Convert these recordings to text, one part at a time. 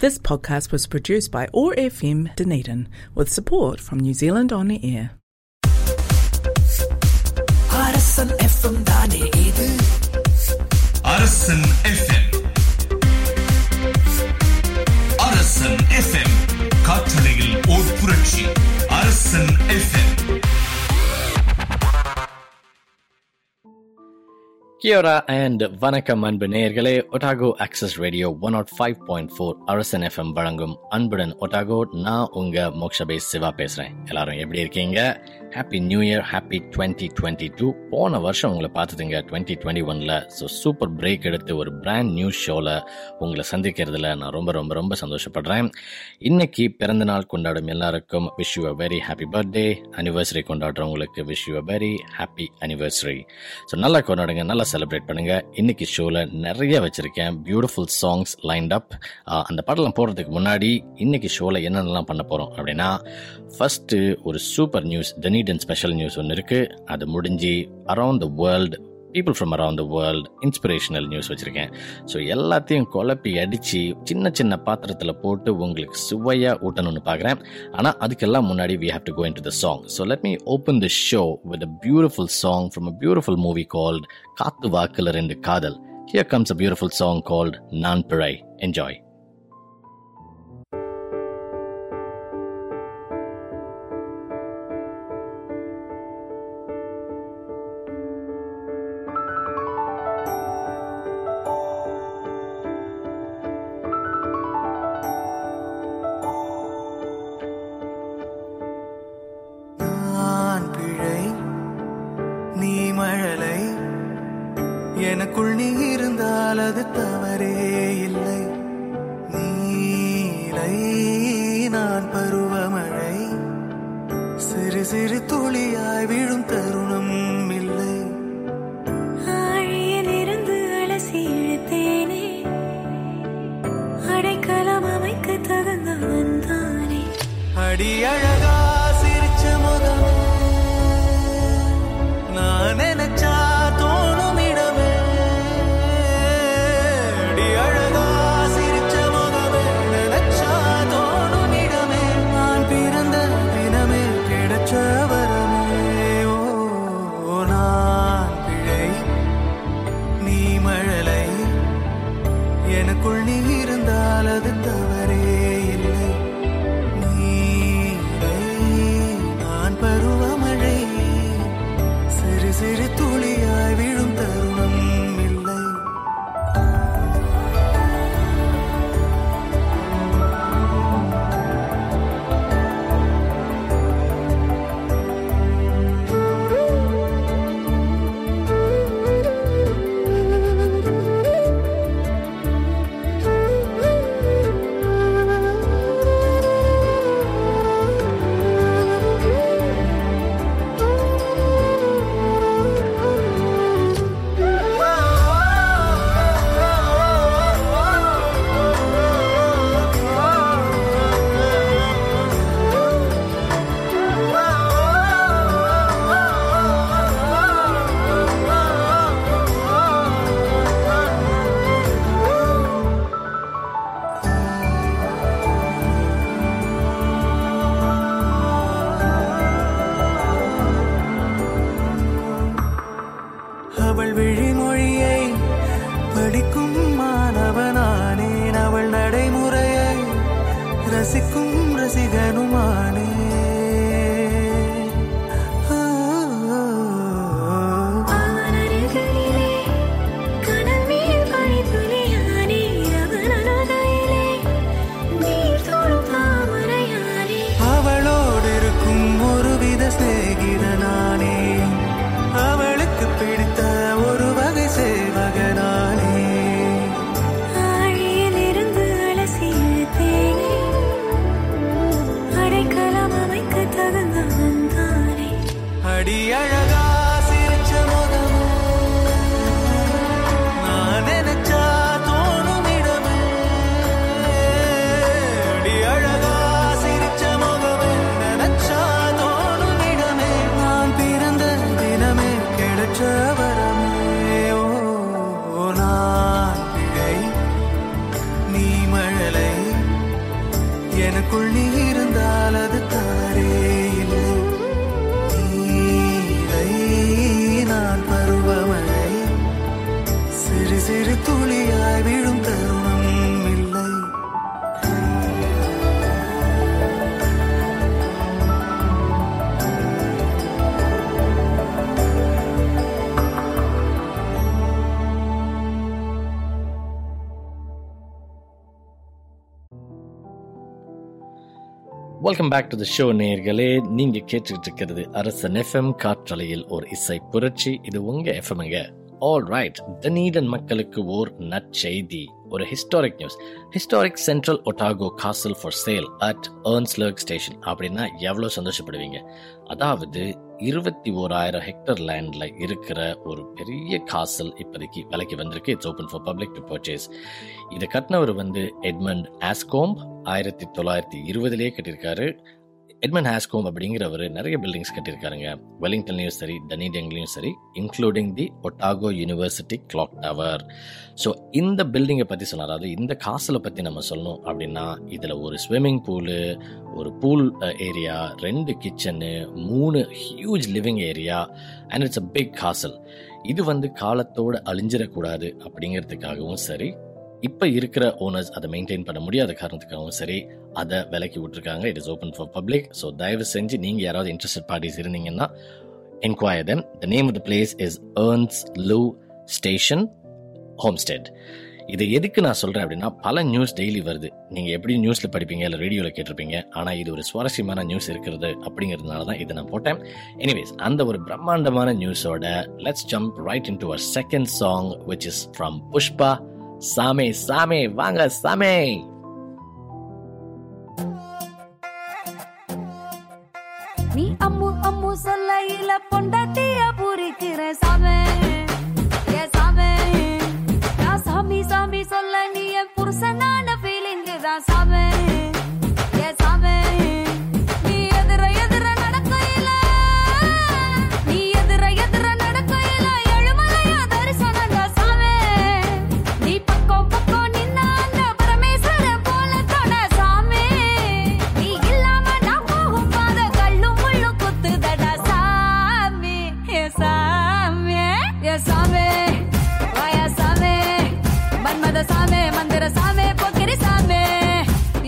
This podcast was produced by ORFM Dunedin with support from New Zealand On Air. Arasan FM தானே இது அரசன் FM அரசன் FM காற்றலையில் ஓர் புரட்சி அரசன் எஃப்எம் கியோரா அண்ட் வணக்கம் அன்பு நேயர்களே Otago access radio one nought five point four Arasan FM வழங்கும் அன்புடன் ஒட்டாகோ நான் உங்க மோக்ஷபே சிவா பேசுறேன் எல்லாரும் எப்படி இருக்கீங்க happy new year happy twenty twenty two போன வருஷம் உங்களை பார்த்துட்டுங்க டுவெண்ட்டி டுவெண்ட்டி ஒன்ல ஸோ சூப்பர் பிரேக் எடுத்து ஒரு பிராண்ட் நியூ ஷோவில் உங்களை சந்திக்கிறதுல நான் ரொம்ப ரொம்ப ரொம்ப சந்தோஷப்படுறேன் இன்னைக்கு பிறந்த நாள் கொண்டாடும் எல்லாருக்கும் wish you a very happy birthday anniversary கொண்டாடுறவங்களுக்கு wish you a very happy anniversary so நல்லா கொண்டாடுங்க நல்லா செலிப்ரேட் பண்ணுங்க இன்னைக்கு ஷோவில் நிறைய வச்சிருக்கேன் பியூட்டிஃபுல் சாங்ஸ் லைன்ட் அப் அந்த பாட்டெல்லாம் போடுறதுக்கு முன்னாடி இன்னைக்கு ஷோவில் என்னென்னலாம் பண்ண போகிறோம் அப்படின்னா ஃபர்ஸ்ட் ஒரு super news Dunedin special news ஒன்று இருக்கு அது முடிஞ்சு around the world people from around the world inspirational news வச்சுருக்கேன் ஸோ எல்லாத்தையும் குழப்பி அடித்து சின்ன சின்ன பாத்திரத்தில் போட்டு உங்களுக்கு சுவையாக ஊட்டணும்னு பார்க்குறேன் ஆனால் அதுக்கெல்லாம் முன்னாடி we have to go into the song so let me open the show with a beautiful song from a beautiful movie called Kaathu Vaakula Rendu Kaadhal here comes a beautiful song called Naan Pizhai enjoy நான் பிழை நீ மழலை எனக்குள் நீ இருந்தால் அது தவறே இல்லை நீலை நான் பருவமழை சிறு சிறு துளியாய் விழும் தருணம் இல்லை ஆழியிலிருந்து அலசி இழுத்தேனே அடைக்கலம் அமைக்க தகுந்தவன் தானே அடி அழகா சிரிச்ச முகமே நான் நினைச்சா தோணும் இடமே அடி அழகா சிரிச்ச முகமே நினைச்சா தோணும் இடமே நான் பிறந்த தினமே கிடைச்ச வரமே ஓ நான் பிழை நீ மழலை எனக்குள் நீ இருந்தால் அது தவறே இல்லை நீலை எனக்குள் நீ இருந்தால் அது தாரே இல்லை நீலை நான் பருவமழை சிறு சிறு துளியாய் விழும் தருணம் இல்லை welcome back to the show நேர்களே நீங்க கேட்டுட்டு இருக்கிறது அரசன் எஃப்எம் காற்றலையில் ஒரு இசை புரட்சி இது உங்க எஃப்எம்ங்க ஆல் ரைட் தனீடன் மக்களுக்கு ஓர் நற்செய்தி ஒரு historic news historic central Otago castle for sale at Earnscleugh station அப்படின்னா எவ்வளோ சந்தோஷப்படுவீங்க அதாவது இருபத்தி ஓராயிரம் ஹெக்டர் லேண்ட்ல இருக்கிற ஒரு பெரிய காசல் இப்போதைக்கு விலைக்கு வந்திருக்கு it's open for public to purchase இதை கட்டினவர் வந்து எட்மண்ட் ஆஸ்கோம் ஆயிரத்தி தொள்ளாயிரத்தி இருபதுலேயே கட்டியிருக்காரு எட்மண்ட் ஹாஸ்கோம் அப்படிங்கிறவர் நிறைய பில்டிங்ஸ் கட்டியிருக்காருங்க வெலிங்டன்லையும் சரி டனிடெங்லையும் சரி including the Otago university clock tower so இந்த பில்டிங்கை பற்றி சொன்னார் அதாவது இந்த காசில் பற்றி நம்ம சொல்லணும் அப்படின்னா இதில் ஒரு ஸ்விம்மிங் பூலு ஒரு பூல் ஏரியா ரெண்டு கிச்சனு மூணு huge living area and it's a big castle இது வந்து காலத்தோடு அழிஞ்சிடக்கூடாது அப்படிங்கிறதுக்காகவும் சரி இப்போ இருக்கிற ஓனர்ஸ் அதை மெயின்டைன் பண்ண முடியாத காரணத்துக்காகவும் சரி அதை விலைக்கு விட்டுருக்காங்க it is open for public so தயவு செஞ்சு நீங்கள் யாராவது இன்ட்ரெஸ்டட் பார்ட்டிஸ் இருந்தீங்கன்னா enquire then the name of the place is Earnscleugh station homestead இது எதுக்கு நான் சொல்கிறேன் அப்படின்னா பல நியூஸ் டெய்லி வருது நீங்கள் எப்படி நியூஸில் படிப்பீங்க இல்லை ரேடியோவில் கேட்டிருப்பீங்க ஆனால் இது ஒரு சுவாரஸ்யமான நியூஸ் இருக்கிறது அப்படிங்கிறதுனால தான் இதை நான் போட்டேன் எனிவேஸ் அந்த ஒரு பிரம்மாண்டமான நியூஸோட let's jump right into our second song which is from Pushpa சாமே சாமே வாங்க சாமே நீ அம்மு அம்மு சொல்லையில பொண்டாட்டிய பூரிக்கிற சாமே ஏ சாமே நான் சாமி சாமி சொல்ல நீ என் புருஷனான ஃபீலிங் தான் சாமே ஏ சாமே நீ எதிர எதிர நடக்கையில நீ எதிர எதிர நடக்கையில எழுமலையா தரிசனங்க சாமே நீ பக்கம் பக்கம் நின்னா அந்த பரமேஸ்வர போல தொட சாமே நீ இல்லாம நான் போகும் பாத கல்லும் முள்ளும் குத்துதடா சாமி ஏ சாமி ஏ சாமி வாயா சாமி மன்மத சாமி மந்திர சாமி பொக்கிரி சாமி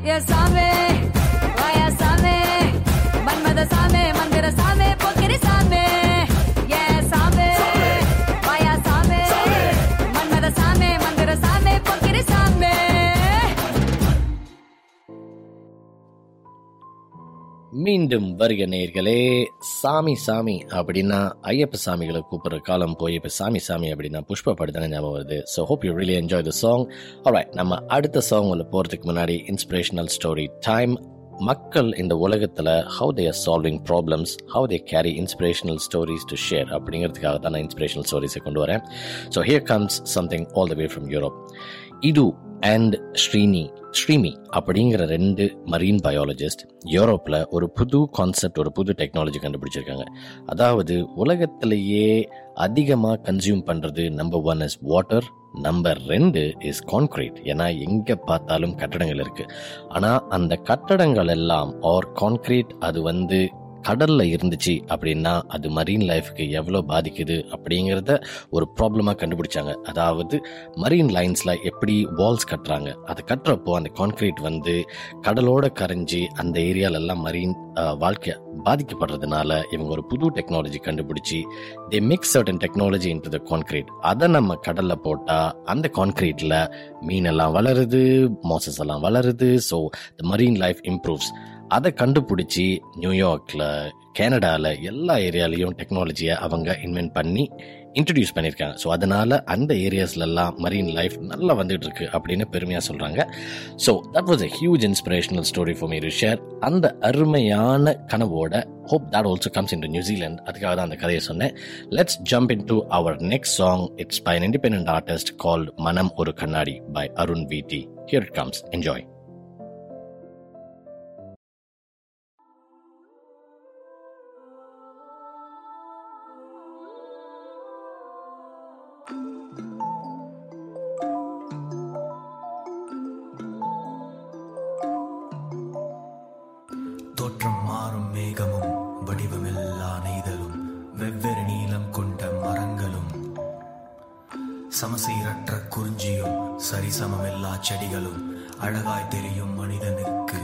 ஏ சாமே வாயா சாமே மன்மத சாமே மந்திர சாமே பொக்கிரி சாமே ஏ சாமே வாயா சாமே மன்மத சாமே மந்திர சாமே பொக்கிரி சாமே மீண்டும் வருக நேர்களே சாமி சாமி அப்படின்னா ஐயப்ப சாமிகளை கூப்பிடுற காலம் போய் இப்போ சாமி சாமி அப்படின்னா புஷ்ப படுத்தானே ஞாபகம் வருது so hope you really enjoy the song alright நம்ம அடுத்த சாங் உள்ள போகிறதுக்கு முன்னாடி இன்ஸ்பிரேஷனல் ஸ்டோரி டைம் மக்கள் இந்த உலகத்தில் how they are solving problems how they carry inspirational stories to share அப்படிங்கிறதுக்காக தான் நான் இன்ஸ்பிரேஷனல் ஸ்டோரிஸை கொண்டு வரேன் so here comes something all the way from Europe இது அண்ட் ஸ்ரீனி ஸ்ரீமி அப்படிங்கிற ரெண்டு மரீன் பயாலஜிஸ்ட் யூரோப்பில் ஒரு புது கான்செப்ட் ஒரு புது டெக்னாலஜி கண்டுபிடிச்சிருக்காங்க அதாவது உலகத்திலேயே அதிகமாக கன்சியூம் பண்ணுறது number one is water number ரெண்டு இஸ் கான்கிரீட் ஏன்னா எங்கே பார்த்தாலும் கட்டடங்கள் இருக்கு ஆனால் அந்த கட்டடங்கள் எல்லாம் ஆர் கான்கிரீட் அது வந்து கடல்ல இருந்துச்சு அப்படின்னா அது மரீன் லைஃப்க்கு எவ்வளோ பாதிக்குது அப்படிங்கிறத ஒரு ப்ராப்ளமாக கண்டுபிடிச்சாங்க அதாவது மரீன் லைன்ஸில் எப்படி வால்ஸ் கட்டுறாங்க அதை கட்டுறப்போ அந்த கான்கிரீட் வந்து கடலோட கரைஞ்சி அந்த ஏரியாலெல்லாம் மரீன் வாழ்க்கை பாதிக்கப்படுறதுனால இவங்க ஒரு புது டெக்னாலஜி கண்டுபிடிச்சி they mix certain technology into the concrete அதை நம்ம கடலில் போட்டால் அந்த கான்கிரீட்டில் மீனெல்லாம் வளருது மாசஸ் எல்லாம் வளருது so the marine life improves அதை கண்டுபிடிச்சி நியூயார்க்கில் கனடாவில் எல்லா ஏரியாலையும் டெக்னாலஜியை அவங்க இன்வென்ட் பண்ணி இன்ட்ரடியூஸ் பண்ணியிருக்காங்க ஸோ அதனால அந்த ஏரியாஸ்லலாம் மரீன் லைஃப் நல்லா வந்துட்டு இருக்கு அப்படின்னு பெருமையாக சொல்கிறாங்க so that was a huge inspirational story for me to share அந்த அருமையான கனவோட hope that also comes into New Zealand அதுக்காக தான் அந்த கதையை சொன்னேன் let's jump into our next song it's by an independent artist called Manam Oru கண்ணாடி by Arun விடி ஹியர் இட் கம்ஸ் என்ஜாய் தோற்றம் மாறும் மேகமும் வடிவமில்லா நெய்தலும் வெவ்வேறு நீளம் கொண்ட மரங்களும் சமசீரற்ற குறிஞ்சியும் சரிசமமில்லா செடிகளும் அழகாய் தெரியும் மனிதனுக்கு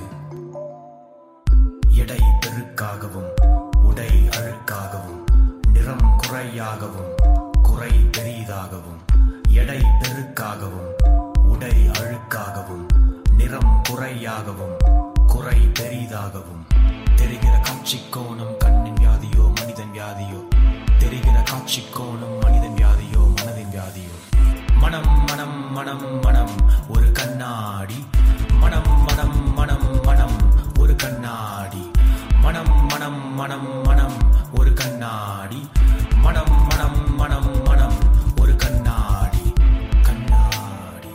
எடை பெருக்காகவும் உடை அழுக்காகவும் நிறம் குறையாகவும் குறை பெரிதாகவும் எடை பெருக்காகவும் உடை அழுக்காகவும் நிறம் குறையாகவும் குறை பெரிதாகவும் தெரிகிற காட்சி கோணம் கண்ணின் வியாதியோ மனிதன் வியாதியோ தெரிகிற காட்சி கோணம் மனிதன் வியாதியோ மனதின் வியாதியோ மனம் மனம் மனம் மனம் ஒரு கண்ணாடி மனம் மனம் மனம் மனம் ஒரு கண்ணாடி மனம் மனம் மனம் மனம் ஒரு கண்ணாடி மனம் மனம் மனம் மனம் ஒரு கண்ணாடி கண்ணாடி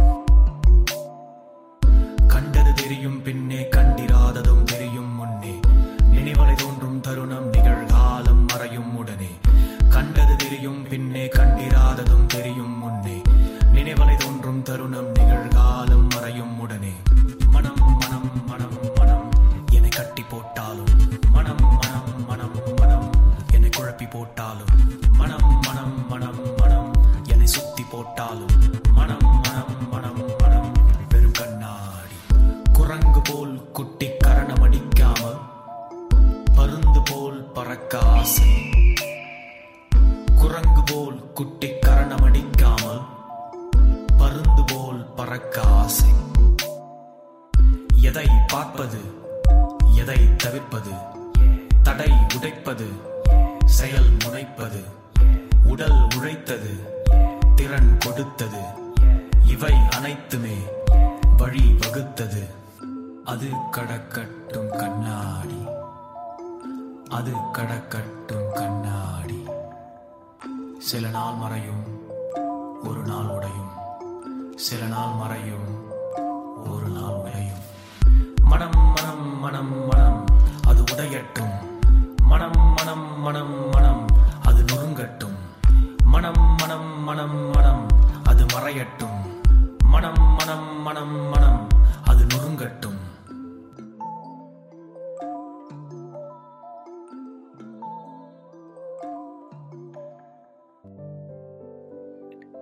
கண்டது தெரியும் பின்னே கண்டிராததும் தெரியும் முன்னே நினைவலை தோன்றும் தருணம் நிகழ்காலம் மறையும் உடனே கண்டது தெரியும் பின்னே கண்டிராததும் தெரியும் முன்னே நினைவலை தோன்றும் தருணம் நிகழ்காலம் மறையும் உடனே மனம் மனம் மனம் மனம் என்னை கட்டி போட்டாலும் மனம் மனம் மனம் மனம் என்னை குழப்பி போட்டாலும் மனம் மனம் மனம் மனம் என்னை சுத்தி போட்டாலும் மனம் மனம் மனம் மனம் வெறும் கண்ணாடி குரங்கு போல் குட்டி கரணம் அடிக்காமல் பருந்து போல் பறக்க ஆசை குரங்கு போல் குட்டி கரணம் அடிக்காமல் பருந்து போல் பறக்க ஆசை எதை பார்ப்பது எதை தவிர்ப்பது தடை உடைப்பது செயல் முனைப்பது உடல் உழைத்தது திறன் கொடுத்தது இவை அனைத்துமே வழி வகுத்தது அது கடக்கட்டும் கண்ணாடி அது கடக்கட்டும் கண்ணாடி சில நாள் மறையும் ஒரு நாள் உடையும் சில நாள் மறையும் ஒரு நாள் உடையும் மனம் மனம் மனம் மனம் அது உடையட்டும் மனம் மனம் மனம் மனம் அது நொறுங்கட்டும் மனம் மனம் மனம் மனம் அது மறையட்டும் மனம் மனம் மனம் மனம் அது நொறுங்கட்டும்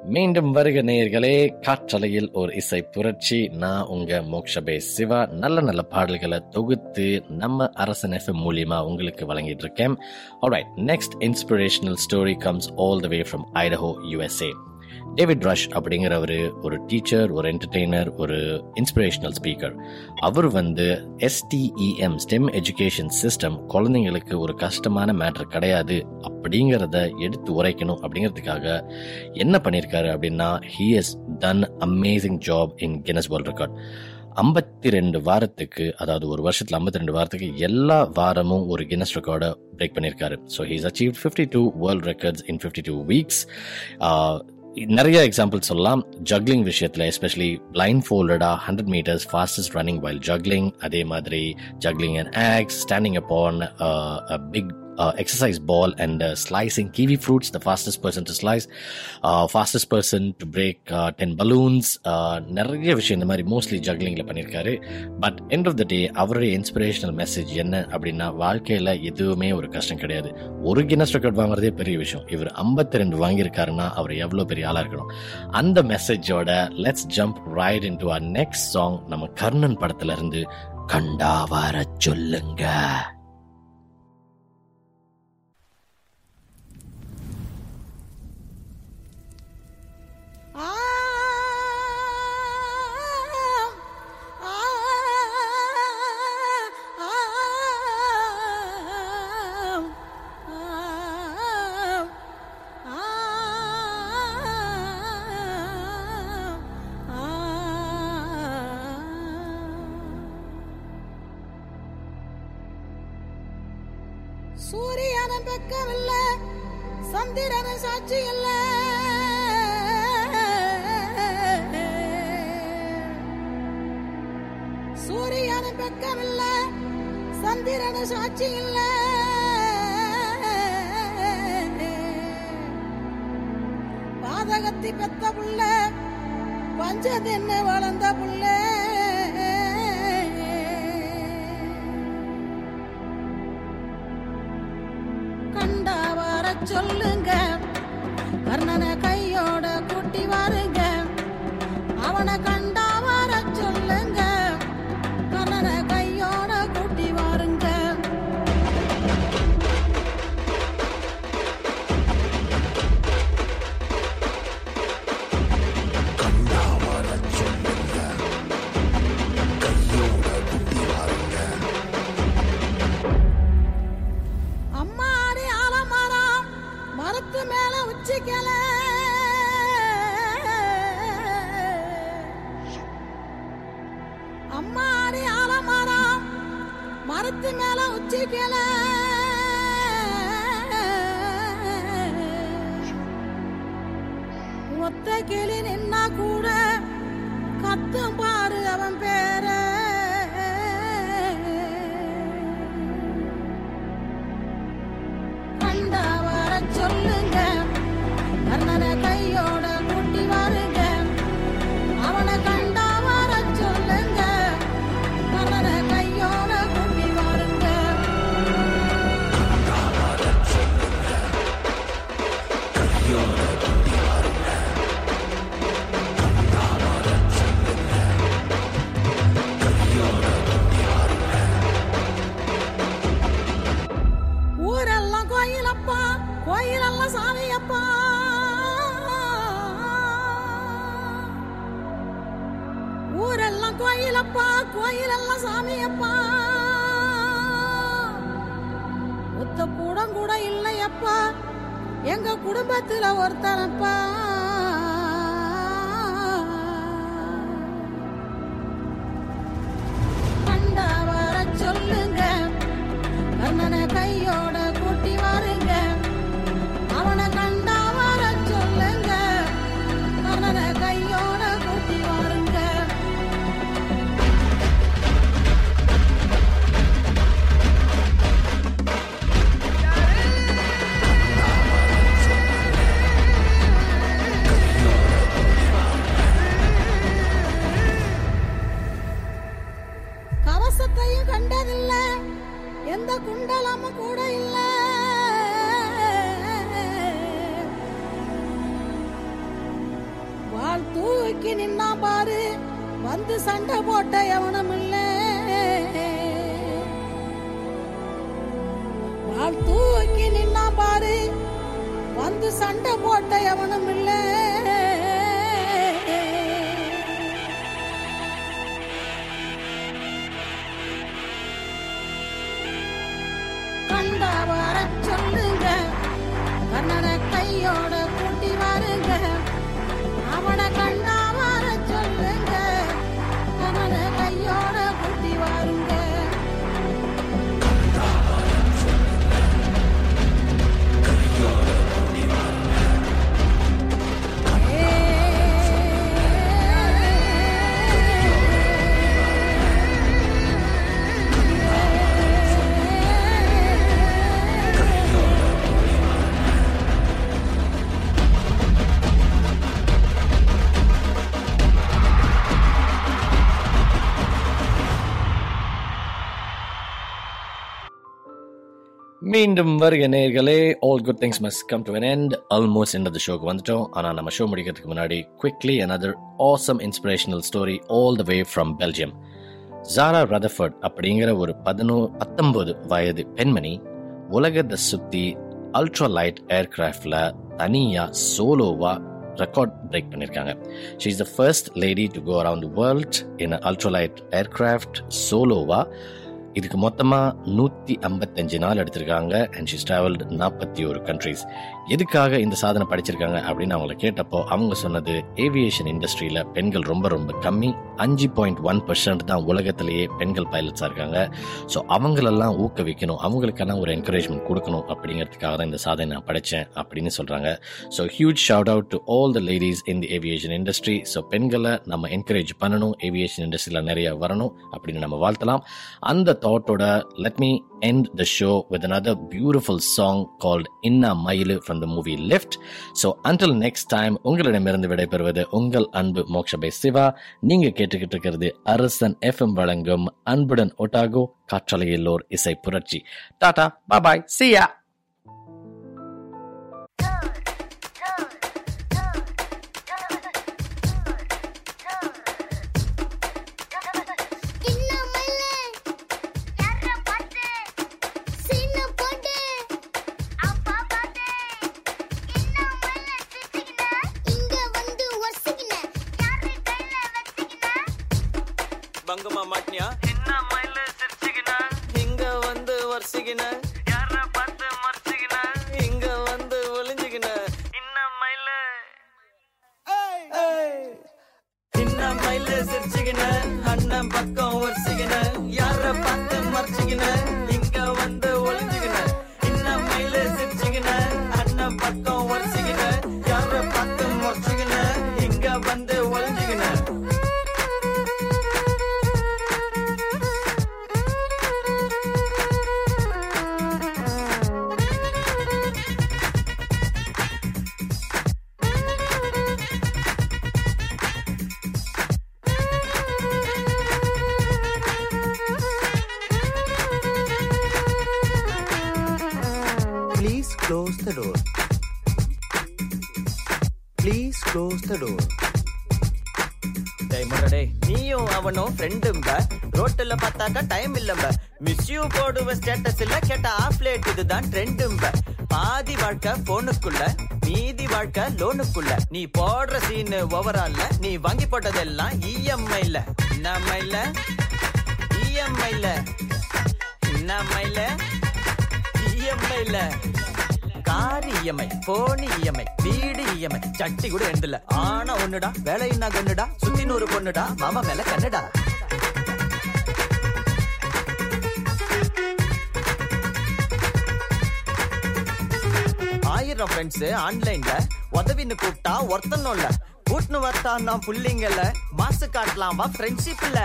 மீண்டும் வருக நேயர்களே காற்றலையில் ஒரு இசை புரட்சி நான் உங்க மோக்ஷபே சிவா நல்ல நல்ல பாடல்களை தொகுத்து நம்ம அரசன் எஃப்எம் மூலியமா உங்களுக்கு வழங்கிட்டு இருக்கேன் alright next inspirational story comes all the way from Idaho USA David Rush அப்படிங்கிறவர் ஒரு டீச்சர் ஒரு என்டர்டெய்னர் ஒரு இன்ஸ்பிரேஷனல் ஸ்பீக்கர் அவர் வந்து எஸ்டிஇஎம் ஸ்டெம் எஜுகேஷன் சிஸ்டம் குழந்தைங்களுக்கு ஒரு கஷ்டமான மேட்டர் கிடையாது அப்படிங்கிறத எடுத்து உரைக்கணும் அப்படிங்கிறதுக்காக என்ன பண்ணியிருக்காரு அப்படின்னா he has done amazing job in Guinness world record ஐம்பத்தி ரெண்டு வாரத்துக்கு அதாவது ஒரு வருஷத்துல ஐம்பத்தி ரெண்டு வாரத்துக்கு எல்லா வாரமும் ஒரு கினஸ் ரெக்கார்டை பிரேக் பண்ணியிருக்காரு so he's achieve fifty two world records in fifty two weeks நிறைய எக்ஸாம்பிள் சொல்லலாம் ஜக்லிங் விஷயத்தில் எஸ்பெஷலி பிளைண்ட் ஃபோல்டடா hundred metres fastest running while juggling அதே மாதிரி juggling and axe standing upon big exercise ball and uh, slicing kiwi fruits, the fastest person to slice, uh, fastest person to break uh, 10 balloons, uh, நிறைய விஷயம் இந்த மாதிரி mostly ஜக்லிங்கில் பண்ணியிருக்காரு but end of the day அவருடைய inspirational message என்ன அப்படின்னா வாழ்க்கையில் எதுவுமே ஒரு கஷ்டம் கிடையாது ஒரு கினஸ் ரெக்கார்ட் வாங்குறதே பெரிய விஷயம் இவர் 52 ரெண்டு வாங்கியிருக்காருன்னா அவர் எவ்வளோ பெரிய ஆளாக இருக்கணும் அந்த மெசேஜோட let's jump right into a next song நம்ம கர்ணன் படத்துல இருந்து கண்டா வர சொல்லுங்க சூரியன பக்கமில்ல சந்திரன சாட்சி இல்ல சூரியன பக்கமில்ல சந்திரன சாட்சி இல்ல பாதகத்தி பெத்த புள்ள பஞ்சதென்ன வளர்ந்த புள்ள கண்டா வர சொல்லுங்க கர்ணனை கையோட கூட்டி வாருங்க அவனை கண்டா வர சொல்லுங்க கர்ணனை கையோட கூட்டி வாருங்க அம்மாடி ஆலமரம் மரத்து மேல உச்சிக்கல அம்மாடி ஆலமரம் மரத்து மேல உச்சிக்கல ஒத்த கிளி நின்னா கூட கத்தும் பாரு அவன் பேர கண்டா வர சொல்லுங்க கர்ணனை கையோட கூட்டி வாருங்க அவனை கண்டா வர சொல்லுங்க கர்ணனை கையோட கூட்டி வாருங்க ஊரெல்லாம் கோயிலப்பா கோயிலெல்லாம் சாமியப்பா ஊரெல்லாம் கோயிலப்பா கோயிலெல்லாம் சாமியப்பா ஒத்த கூடம் கூட இல்லையப்பா எங்க குடும்பத்துல ஒருத்தனப்பா கண்டா வர சொல்லுங்க கர்ணனை கையோட கூட்டி வாருங்க அவனை கண்டா வர சொல்லுங்க கர்ணனை கையோட கூட்டி வாருங்க கவசத்தையும் கண்டதில்ல எந்த குண்டலமும் கூட இல்ல தூக்கி நின்னா பாரு வந்து சண்டை போட்ட எவனும் இல்ல வாள் தூக்கி நின்னா பாரு வந்து சண்டை போட்ட எவனும் இல்ல கண்டா வர சொல்லுங்க கண்ணனை கையோட கூட்டி வாருங்க அவனை கண்ணா வர சொல்லுங்க கண்ணனை கையோட கூட்டி வாருங்க மீண்டும் வருக நேர்களே all good things must come to an end almost end of the ஷோக்கு வந்துட்டோம் ஆனால் நம்ம ஷோ முடிக்கிறதுக்கு முன்னாடி quickly another awesome inspirational story all the way from Belgium Zara Rutherford அப்படிங்கிற ஒரு பதினோ பத்தொன்பது வயது பெண்மணி உலகத்தை சுத்தி அல்ட்ரா லைட் ஏர்கிராஃப்ட்ல தனியா சோலோவா ரெக்கார்ட் பிரேக் பண்ணியிருக்காங்க she is the first lady to go around world in ultralight aircraft சோலோவா இதுக்கு மொத்தமாக நூற்றி ஐம்பத்தஞ்சு நாள் எடுத்திருக்காங்க அண்ட் ஷீஸ் ட்ராவல்டு நாற்பத்தி ஒரு கண்ட்ரீஸ் எதுக்காக இந்த சாதனை படிச்சிருக்காங்க அப்படின்னு அவங்கள கேட்டப்போ அவங்க சொன்னது ஏவியேஷன் இண்டஸ்ட்ரியில் பெண்கள் ரொம்ப ரொம்ப கம்மி அஞ்சு பாயிண்ட் ஒன் பர்சன்ட் தான் உலகத்திலேயே பெண்கள் பைலட்ஸாக இருக்காங்க ஸோ அவங்களெல்லாம் ஊக்குவிக்கணும் அவங்களுக்கான ஒரு என்கரேஜ்மெண்ட் கொடுக்கணும் அப்படிங்கிறதுக்காக தான் இந்த சாதனை நான் படித்தேன் அப்படின்னு சொல்கிறாங்க so huge shout out to all the ladies in the aviation industry so பெண்களை நம்ம என்கரேஜ் பண்ணணும் ஏவியேஷன் இண்டஸ்ட்ரியில் நிறைய வரணும் அப்படின்னு நம்ம வாழ்த்தலாம் அந்த தாட்டோட let me end the show with another beautiful song called Inna Mailu from the movie Lift. So until next time, உங்களிடமிருந்து விடைபெறுவது உங்கள் அன்பு மோக்ஷபை சிவா நீங்க கேட்டுக்கிட்டு இருக்கிறது அரசன் எஃப்எம் வழங்கும் அன்புடன் ஒட்டாகோ காற்றலையில்லோர் இசை புரட்சி டாடா பாய் see ya பங்கமா மாட்டினியா என்ன மயில சிரிச்சுக்கின இங்க வந்து வரிசைக்கின யார பார்த்து மறைச்சிக்கின இங்க வந்து ஒளிஞ்சுக்கின இன்ன மயில இன்ன மயில சிரிச்சுக்கின அண்ணன் பக்கம் வரிசைக்கின யார பார்த்து மறைச்சிக்கின இங்க வந்து ஒளிஞ்சுக்கின இன்ன மயில சிரிச்சுக்கின அண்ணன் பக்கம் வரிசைக்கின யார பார்த்து மறைச்சிக்கின இங்க வந்து ஒளிஞ்சுக்கின Please close the door. Please close the door. டேய் முரடே நீயும் அவனும் ஃப்ரெண்டும்ப ரோட்டுல பார்த்தாக்கா டைம் இல்லம்ப மிஸ் யூ போடுவ ஸ்டேட்டஸ் இல்ல கேட்ட ஆஃப் லேட் இதுதான் ட்ரெண்டும்ப பாதி வாழ்க்கை போனுக்குள்ள மீதி வாழ்க்கை லோனுக்குள்ள நீ போடுற சீனு ஓவரால்ல நீ வாங்கி போட்டதெல்லாம் இஎம்ஐல என்னம்மைல இஎம்ஐல என்னம்மைல இஎம்ஐல கார் இஎம்ஐ போன் இஎம்ஐ வீடு இஎம்ஐ சட்டி கூட எழுதல ஆனா ஒண்ணுடா வேலையின்னா கண்ணுடா சுத்தி நூறு பொண்ணுடா மாமா மேல கண்ணுடா ஆயிரம் ஃப்ரெண்ட்ஸ் ஆன்லைன்ல உதவின்னு கூப்பிட்டா ஒருத்தனும் இல்ல கூட்டுன்னு வரட்டா நான் புள்ளிங்கல மாசு காட்டலாமா ஃப்ரெண்ட்ஷிப்ல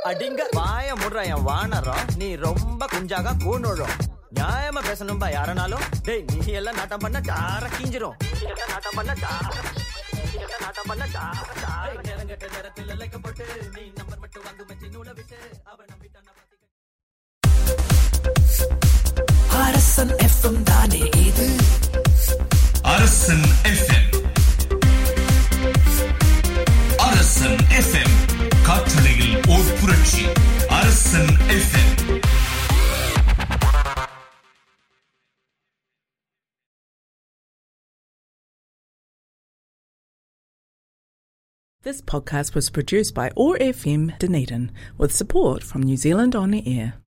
அடிங்க வாய முடுற என் வானரம் நீ ரொம்ப குஞ்சாக கூணுழும் நியாயமா பேசணும்பா யாரனாலும் டேய் நீ எல்லாம் நாட்டம் பண்ண டார கீஞ்சிரும் நீ எல்லாம் நாட்டம் பண்ண டார நீ எல்லாம் நாட்டம் பண்ண டார டார நேரங்கட்ட நேரத்தில் இழைக்கப்பட்டு நீ நம்பர் மட்டும் வாங்கு வச்சு நூலை விட்டு அவன் நம்பிட்டான் அரசன் எஃப்எம் தானே இது அரசன் எஃப்எம் அரசன் எஃப்எம் காற்றலையில் ஓர் புரட்சி Arasan FM This podcast was produced by OAR FM Dunedin with support from New Zealand On the Air.